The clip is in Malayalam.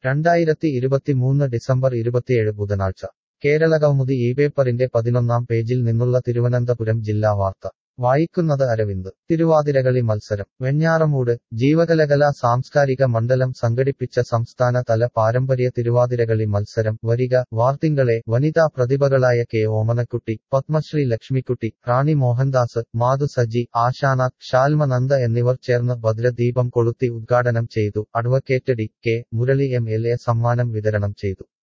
രണ്ടായിരത്തി ഇരുപത്തിമൂന്ന് ഡിസംബർ ഇരുപത്തിയേഴ് ബുധനാഴ്ച കേരളകൗമുദി ഈ പേപ്പറിന്റെ പതിനൊന്നാം പേജിൽ നിന്നുള്ള തിരുവനന്തപുരം ജില്ലാ വാർത്ത വായിക്കുന്നത് അരവിന്ദ് തിരുവാതിരകളി മത്സരം വെഞ്ഞാറമൂട് ജീവകലകലാ സാംസ്കാരിക മണ്ഡലം സംഘടിപ്പിച്ച സംസ്ഥാന തല പാരമ്പര്യ തിരുവാതിരകളി മത്സരം വരിക വാർത്തിങ്കളെ വനിതാ പ്രതിഭകളായ കെ ഓമനക്കുട്ടി പത്മശ്രീ ലക്ഷ്മിക്കുട്ടി റാണി മോഹൻദാസ് മാധു സജി ആശാന ഷാൽമനന്ദ എന്നിവർ ചേർന്ന് ഭദ്രദീപം കൊളുത്തി ഉദ്ഘാടനം ചെയ്തു advocate D K Murali M L A സമ്മാനം വിതരണം ചെയ്തു